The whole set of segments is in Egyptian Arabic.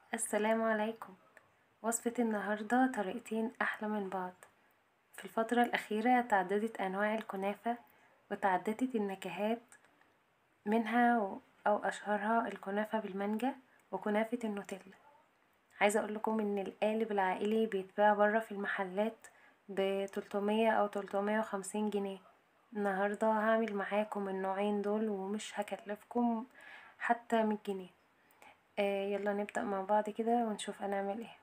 السلام عليكم وصفة النهاردة طريقتين أحلى من بعض في الفترة الأخيرة تعددت أنواع الكنافة وتعددت النكهات منها أو أشهرها الكنافة بالمانجا وكنافة النوتيلا عايزة أقولكم ان القالب العائلي بيتباع برا في المحلات بتلتمية أو تلتمية وخمسين جنيه النهاردة هعمل معاكم النوعين دول ومش هكلفكم حتى مية جنيه يلا نبدأ مع بعض كده ونشوف هنعمل ايه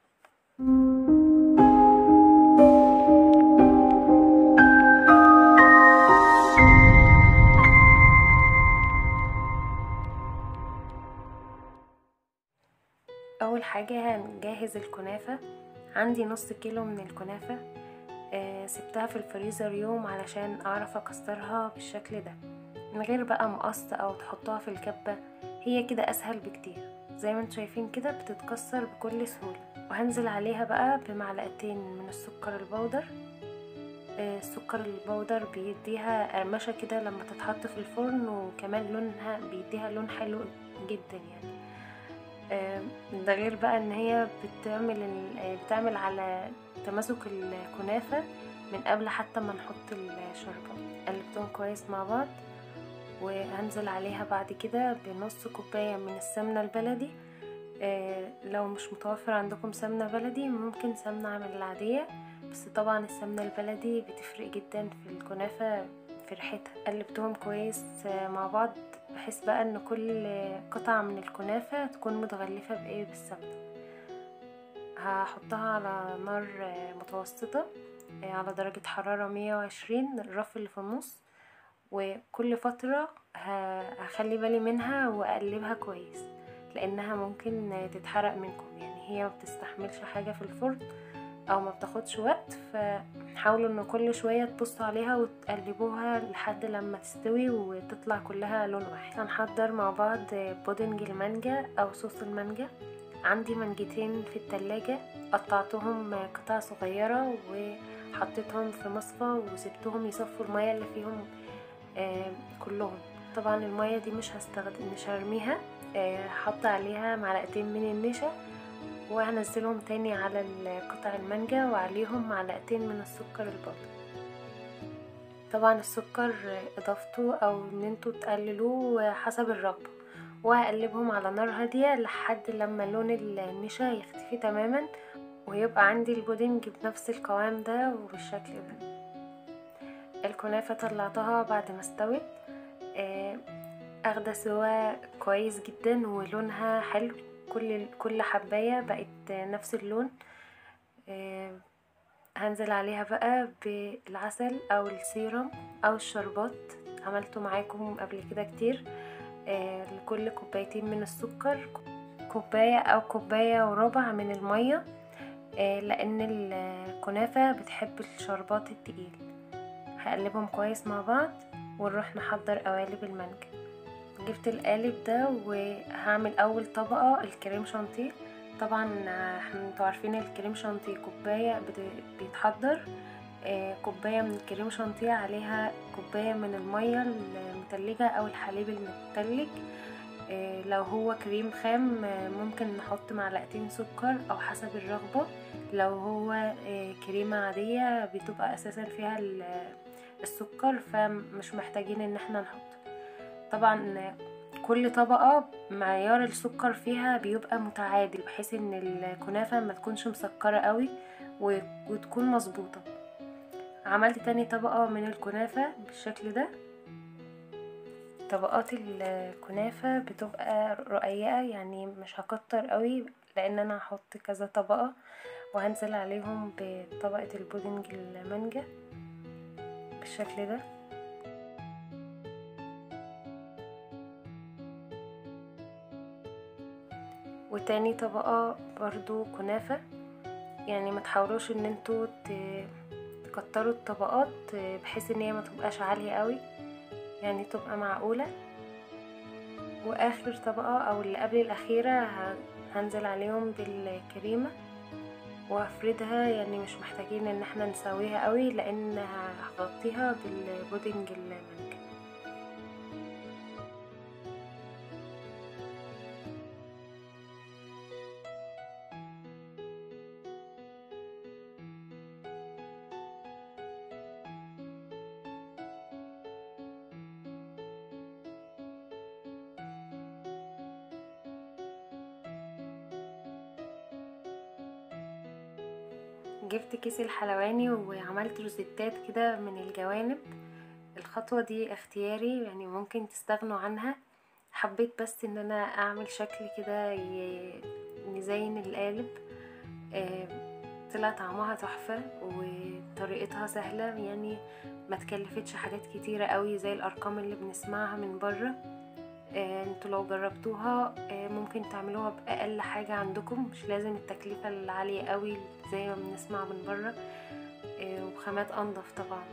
اول حاجة هنجهز الكنافة عندي نص كيلو من الكنافة آه سبتها في الفريزر يوم علشان اعرف اكسرها بالشكل ده من غير بقى مقص او تحطها في الكبة هي كده اسهل بكتير زي ما انتم شايفين كده بتتكسر بكل سهولة وهنزل عليها بقى بمعلقتين من السكر البودر آه السكر البودر بيديها قرمشة كده لما تتحط في الفرن وكمان لونها بيديها لون حلو جدا يعني ده غير بقى ان هي بتعمل بتعمل على تماسك الكنافة من قبل حتى ما نحط الشوربة قلبتهم كويس مع بعض وهنزل عليها بعد كده بنص كوباية من السمنة البلدي لو مش متوفر عندكم سمنة بلدي ممكن سمنة من العادية بس طبعا السمنة البلدي بتفرق جدا في الكنافة في ريحتها قلبتهم كويس مع بعض بحيث بقى ان كل قطعة من الكنافة تكون متغلفة بايه بالسمنة هحطها على نار متوسطة على درجة حرارة مية وعشرين الرف اللي في النص وكل فترة هخلي بالي منها واقلبها كويس لانها ممكن تتحرق منكم يعني هي ما بتستحملش حاجة في الفرن او ما بتاخدش وقت فحاولوا ان كل شوية تبصوا عليها وتقلبوها لحد لما تستوي وتطلع كلها لون واحد هنحضر مع بعض بودنج المانجا او صوص المانجا عندي منجتين في التلاجة قطعتهم قطع صغيرة وحطيتهم في مصفى وسبتهم يصفوا المية اللي فيهم آه كلهم طبعا المية دي مش هستخدم مش هرميها هحط آه عليها معلقتين من النشا وهنزلهم تاني على قطع المانجا وعليهم معلقتين من السكر البودر طبعا السكر اضافته او ان انتوا تقللوه حسب الرغبه وهقلبهم على نار هاديه لحد لما لون النشا يختفي تماما ويبقى عندي البودنج بنفس القوام ده وبالشكل ده الكنافه طلعتها بعد ما استوت اخده سوا كويس جدا ولونها حلو كل كل حبايه بقت نفس اللون آه هنزل عليها بقى بالعسل او السيرم او الشربات عملته معاكم قبل كده كتير آه لكل كوبايتين من السكر كوبايه او كوبايه وربع من الميه آه لان الكنافه بتحب الشربات التقيل هقلبهم كويس مع بعض ونروح نحضر قوالب المانجا جبت القالب ده وهعمل اول طبقة الكريم شانتيه طبعا انتوا عارفين الكريم شانتيه كوباية بيتحضر كوباية من الكريم شانتيه عليها كوباية من المية المتلجة او الحليب المتلج لو هو كريم خام ممكن نحط معلقتين سكر او حسب الرغبة لو هو كريمة عادية بتبقى اساسا فيها السكر فمش محتاجين ان احنا نحط طبعا كل طبقة معيار السكر فيها بيبقى متعادل بحيث ان الكنافة ما تكونش مسكرة قوي وتكون مظبوطة عملت تاني طبقة من الكنافة بالشكل ده طبقات الكنافة بتبقى رقيقة يعني مش هكتر قوي لان انا هحط كذا طبقة وهنزل عليهم بطبقة البودنج المانجا بالشكل ده وتاني طبقة برضو كنافة يعني ما تحاولوش ان انتوا تكتروا الطبقات بحيث ان هي ما تبقاش عالية قوي يعني تبقى معقولة واخر طبقة او اللي قبل الاخيرة هنزل عليهم بالكريمة وهفردها يعني مش محتاجين ان احنا نسويها قوي لان هغطيها بالبودنج المانجا جبت كيس الحلواني وعملت روزيتات كده من الجوانب الخطوة دي اختياري يعني ممكن تستغنوا عنها حبيت بس ان انا اعمل شكل كده يزين القالب طلع طعمها تحفة وطريقتها سهلة يعني ما تكلفتش حاجات كتيرة قوي زي الارقام اللي بنسمعها من بره انتوا لو جربتوها ممكن تعملوها باقل حاجة عندكم مش لازم التكلفة العالية قوي زي ما بنسمع من بره وبخامات انضف طبعا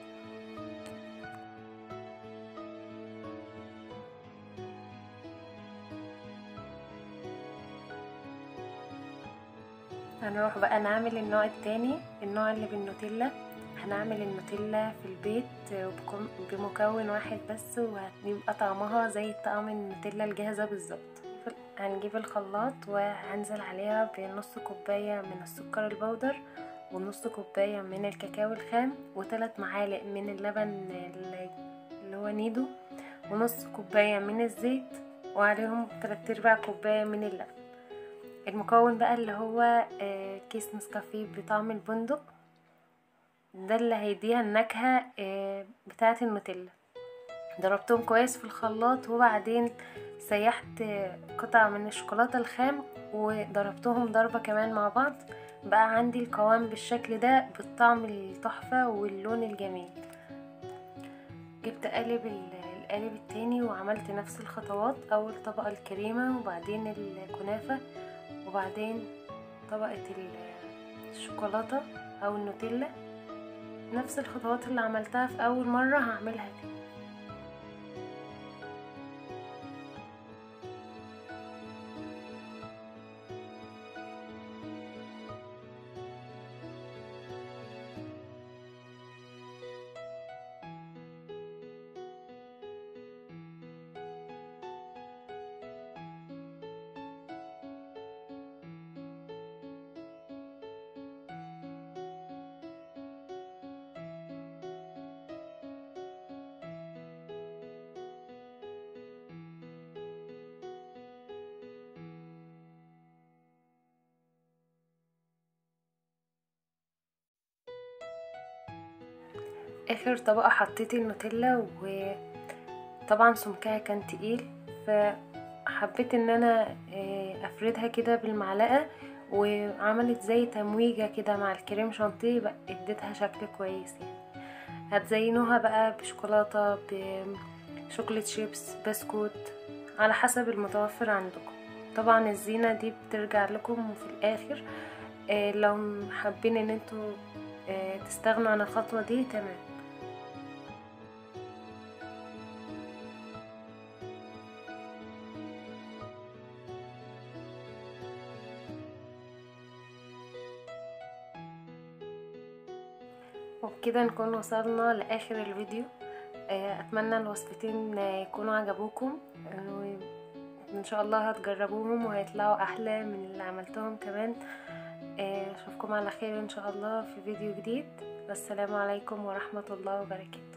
هنروح بقى نعمل النوع التاني النوع اللي بالنوتيلا هنعمل النوتيلا في البيت بمكون واحد بس وهيبقى طعمها زي طعم النوتيلا الجاهزة بالظبط هنجيب الخلاط وهنزل عليها بنص كوباية من السكر البودر ونص كوباية من الكاكاو الخام وثلاث معالق من اللبن اللي هو نيدو ونص كوباية من الزيت وعليهم تلات ارباع كوباية من اللبن المكون بقى اللي هو كيس نسكافيه بطعم البندق ده اللي هيديها النكهة بتاعة النوتيلا ضربتهم كويس في الخلاط وبعدين سيحت قطع من الشوكولاتة الخام وضربتهم ضربة كمان مع بعض بقى عندي القوام بالشكل ده بالطعم التحفة واللون الجميل جبت قالب القالب التاني وعملت نفس الخطوات اول طبقة الكريمة وبعدين الكنافة وبعدين طبقة الشوكولاتة او النوتيلا نفس الخطوات اللي عملتها في اول مرة هعملها تاني اخر طبقة حطيت النوتيلا وطبعا سمكها كان تقيل فحبيت ان انا افردها كده بالمعلقة وعملت زي تمويجة كده مع الكريم شانتيه بقى اديتها شكل كويس يعني هتزينوها بقى بشوكولاتة بشوكولات شيبس بسكوت على حسب المتوفر عندكم طبعا الزينة دي بترجع لكم في الاخر لو حابين ان انتوا تستغنوا عن الخطوة دي تمام وبكده نكون وصلنا لاخر الفيديو اتمنى الوصفتين يكونوا عجبوكم ان شاء الله هتجربوهم وهيطلعوا احلى من اللي عملتهم كمان اشوفكم على خير ان شاء الله في فيديو جديد والسلام عليكم ورحمه الله وبركاته